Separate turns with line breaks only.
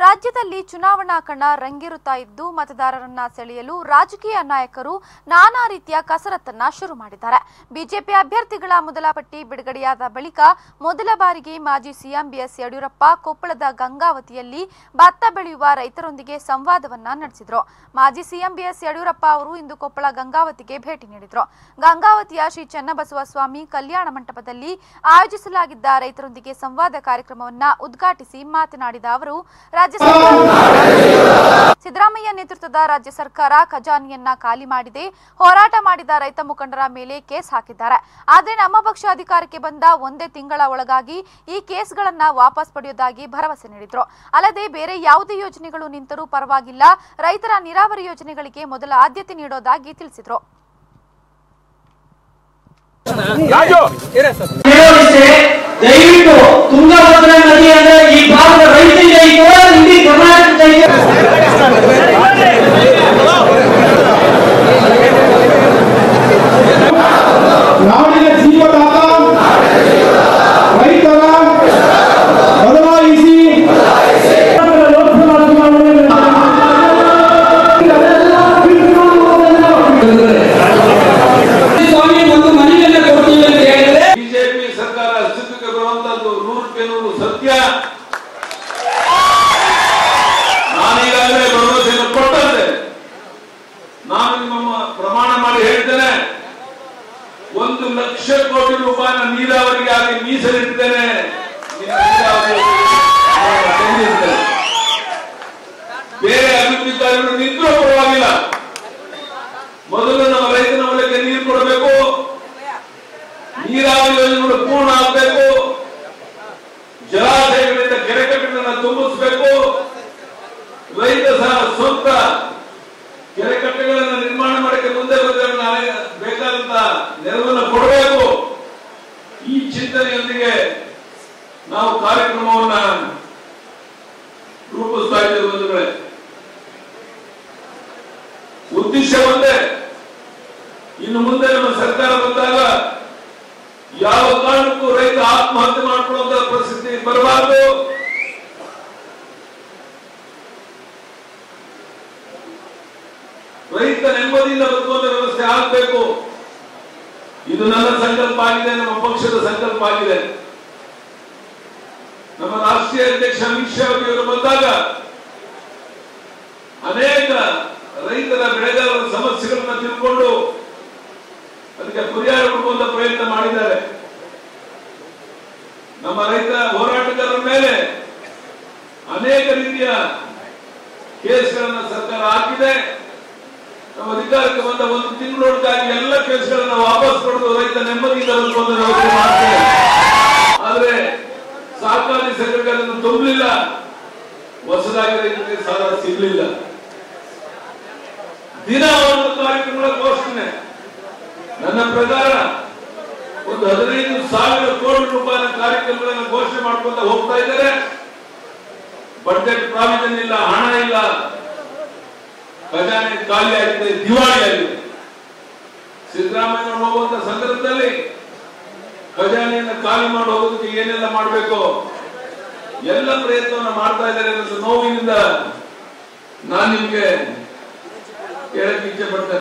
ರಾಜ್ಯದಲ್ಲಿ ಚುನಾವಣಾ ಕಣ ರಂಗೇರುತ್ತಾ ಇದ್ದು ಮತದಾರರನ್ನ ಸೆಳೆಯಲು ರಾಜಕೀಯ ನಾಯಕರು ನಾನಾ ರೀತಿಯ ಕಸರತ್ತನ್ನ ಶುರು ಮಾಡಿದ್ದಾರೆ ಬಿಜೆಪಿ ಅಭ್ಯರ್ಥಿಗಳ ಮೊದಲ ಪಟ್ಟಿ ಬಿಡುಗಡೆಯಾದ ಬಳಿಕ ಮೊದಲ ಬಾರಿಗೆ ಮಾಜಿ ಸಿಎಂ ಬಿಎಸ್ ಯಡಿಯೂರಪ್ಪ ಕೊಪ್ಪಳದ ಗಂಗಾವತಿಯಲ್ಲಿ ಭತ್ತ ಬೆಳೆಯುವ ರೈತರೊಂದಿಗೆ ಸಂವಾದವನ್ನ ನಡೆಸಿದ್ರು ಮಾಜಿ ಸಿಎಂ ಬಿಎಸ್ ಯಡಿಯೂರಪ್ಪ ಅವರು ಇಂದು ಕೊಪ್ಪಳ ಗಂಗಾವತಿಗೆ ಭೇಟಿ ನೀಡಿದ್ರು ಗಂಗಾವತಿಯ ಶ್ರೀ ಚನ್ನಬಸವ ಸ್ವಾಮಿ ಕಲ್ಯಾಣ ಮಂಟಪದಲ್ಲಿ ಆಯೋಜಿಸಲಾಗಿದ್ದ ರೈತರೊಂದಿಗೆ ಸಂವಾದ ಕಾರ್ಯಕ್ರಮವನ್ನ ಉದ್ಘಾಟಿಸಿ ಮಾತನಾಡಿದ ಅವರು ರಾಜ್ಯ ಸರ್ಕಾರ ಸಿದ್ದರಾಮಯ್ಯ ನೇತೃತ್ವದ ರಾಜ್ಯ ಸರ್ಕಾರ ಖಜಾನೆಯನ್ನ ಖಾಲಿ ಮಾಡಿದೆ ಹೋರಾಟ ಮಾಡಿದ ರೈತ ಮುಖಂಡರ ಮೇಲೆ ಕೇಸ್ ಹಾಕಿದ್ದಾರೆ ಆದ್ರೆ ನಮ್ಮ ಪಕ್ಷ ಅಧಿಕಾರಕ್ಕೆ ಬಂದ ಒಂದೇ ತಿಂಗಳ ಒಳಗಾಗಿ ಈ ಕೇಸ್ಗಳನ್ನ ವಾಪಸ್ ಪಡೆಯುವುದಾಗಿ ಭರವಸೆ ನೀಡಿದ್ರು ಅಲ್ಲದೆ ಬೇರೆ ಯಾವುದೇ ಯೋಜನೆಗಳು ನಿಂತರೂ ಪರವಾಗಿಲ್ಲ ರೈತರ ನೀರಾವರಿ ಯೋಜನೆಗಳಿಗೆ ಮೊದಲ ಆದ್ಯತೆ ನೀಡೋದಾಗಿ ತಿಳಿಸಿದ್ರು
ರಾಜು
ಹೇಳೋದಿಷ್ಟೇ ದಯವಿಟ್ಟು ತುಂಗಭದ್ರಾ ನದಿ ಅಂದ್ರೆ ಈ ಭಾಗದ ರೈತರಿಗೆ ಐತೋ ಇಡೀ ಕರ್ನಾಟಕದ
ನಾಡಿನ ಜೀವದಾತ ರೈತರ ಬದಲಾಯಿಸಿ ಲೋಕಸಭಾ ಚುನಾವಣೆಯಲ್ಲಿ
ಸ್ವಾಮಿ ಒಂದು ಮನೆಯನ್ನ ಕೊಡ್ತೀವಿ ಅಂತ ಹೇಳಿದ್ರೆ
ಬಿಜೆಪಿ ಸರ್ಕಾರ ಅಸ್ತಿತ್ವಕ್ಕೆ ಬರುವಂತದ್ದು ನೂರಕ್ಕೆ ನೂರು ಸತ್ಯ ನಾನೀಗಾಗಲೇ ಭರವಸೆಯನ್ನು ಕೊಟ್ಟಂತೆ ನಾನು ನಿಮ್ಮ ಪ್ರಮಾಣ ಮಾಡಿ ಹೇಳ್ತೇನೆ ಒಂದು ಲಕ್ಷ ಕೋಟಿ ರೂಪಾಯಿನ ನೀರಾವರಿಗಾಗಿ ಮೀಸಲಿಡ್ತೇನೆ ನಿಮ್ಮ ನೀರಾವರಿ ನಾನು ತೆಗೆದಿರ್ತೇನೆ. ಬೇರೆ ಅಭಿವೃದ್ಧಿ ಕಾರ್ಯಗಳು ನಿಂತರೂ ಪರವಾಗಿಲ್ಲ ಮೊದಲು ನಮ್ಮ ರೈತನ ಹೊಲಕ್ಕೆ ನೀರು ಕೊಡಬೇಕು ನೀರಾವರಿ ಯೋಜನೆಗಳು ಪೂರ್ಣ ಆಗಬೇಕು ಜಲಾಶಯಗಳಿಂದ ಕೆರೆಕಟ್ಟೆಗಳನ್ನು ತುಂಬಿಸಬೇಕು ರೈತ ಸಹ ಸ್ವಂತ ಕೆರೆಕಟ್ಟೆಗಳನ್ನು ನಿರ್ಮಾಣ ಮಾಡಕ್ಕೆ ಮುಂದೆ ಬಂದರೆ ನಾಳೆ ಬೇಕಾದಂತ ನೆರವನ್ನು ಕೊಡಬೇಕು ಈ ಚಿಂತನೆಯೊಂದಿಗೆ ನಾವು ಕಾರ್ಯಕ್ರಮವನ್ನ ರೂಪಿಸ್ತಾ ಇದ್ದೇವೆ ಬಂಧುಗಳೇ ಉದ್ದೇಶ ಒಂದೇ ಇನ್ನು ಮುಂದೆ ನಮ್ಮ ಸರ್ಕಾರ ಬಂದಾಗ ಯಾವ ಕಾರಣಕ್ಕೂ ರೈತ ಆತ್ಮಹತ್ಯೆ ಮಾಡಿಕೊಳ್ಳುವಂತ ಪರಿಸ್ಥಿತಿ ಬರಬಾರದು ರೈತ ನೆಮ್ಮದಿಯಿಂದ ಬದುಕುವಂತ ವ್ಯವಸ್ಥೆ ಆಗಬೇಕು ಇದು ನನ್ನ ಸಂಕಲ್ಪ ಆಗಿದೆ ನಮ್ಮ ಪಕ್ಷದ ಸಂಕಲ್ಪ ಆಗಿದೆ ನಮ್ಮ ರಾಷ್ಟ್ರೀಯ ಅಧ್ಯಕ್ಷ ಅಮಿತ್ ಶಾ ಅವರು ಬಂದಾಗ ಅನೇಕ ರೈತರ ಬೆಳೆಗಾರರ ಸಮಸ್ಯೆಗಳನ್ನ ತಿಳ್ಕೊಂಡು ಅದಕ್ಕೆ ಪರಿಹಾರ ಕೊಡುವಂತ ಪ್ರಯತ್ನ ಮಾಡಿದ್ದಾರೆ ನಮ್ಮ ರೈತ ಹೋರಾಟಗಾರರ ಮೇಲೆ ಅನೇಕ ರೀತಿಯ ಕೇಸ್ಗಳನ್ನ ಸರ್ಕಾರ ಹಾಕಿದೆ ನಮ್ಮ ಅಧಿಕಾರಕ್ಕೆ ಬಂದ ಒಂದು ತಿಂಗಳೊಳಗಾಗಿ ಎಲ್ಲ ಕೇಸ್ಗಳನ್ನ ವಾಪಸ್ ಪಡೆದು ರೈತ ನೆಮ್ಮದಿಯಿಂದ ಬದುಕುವಂತ ವ್ಯವಸ್ಥೆ ಮಾಡ್ತೇವೆ ಆದ್ರೆ ಸಹಕಾರಿ ಸಂಘಗಳಿಗೆ ಅದನ್ನು ತುಂಬಲಿಲ್ಲ ಹೊಸದಾಗಿ ರೈತರಿಗೆ ಸಾಲ ಸಿಗಲಿಲ್ಲ ದಿನ ಒಂದು ಕಾರ್ಯಕ್ರಮಗಳ ಘೋಷಣೆ ನನ್ನ ಪ್ರಕಾರ ಒಂದು ಹದಿನೈದು ಸಾವಿರ ಕೋಟಿ ರೂಪಾಯಿನ ಕಾರ್ಯಕ್ರಮಗಳನ್ನು ಘೋಷಣೆ ಮಾಡ್ಕೊಂತ ಹೋಗ್ತಾ ಇದ್ದಾರೆ ಬಡ್ಜೆಟ್ ಪ್ರಾವಿಷನ್ ಇಲ್ಲ ಹಣ ಇಲ್ಲ ಖಜಾನೆ ಖಾಲಿ ಆಗಿದೆ ದಿವಾಳಿ ಆಗಿದೆ ಸಿದ್ದರಾಮಯ್ಯ ಹೋಗುವಂತ ಸಂದರ್ಭದಲ್ಲಿ ಖಜಾನೆಯನ್ನು ಖಾಲಿ ಮಾಡಿ ಹೋಗೋದಕ್ಕೆ ಏನೆಲ್ಲ ಮಾಡಬೇಕು ಎಲ್ಲ ಪ್ರಯತ್ನವನ್ನು ಮಾಡ್ತಾ ಇದ್ದಾರೆ ಅನ್ನೋದು ನೋವಿನಿಂದ ನಾನು ನಿಮ್ಗೆ ಹೇಳಕ್ಕೆ ಇಚ್ಛೆ ಪಡ್ತೇನೆ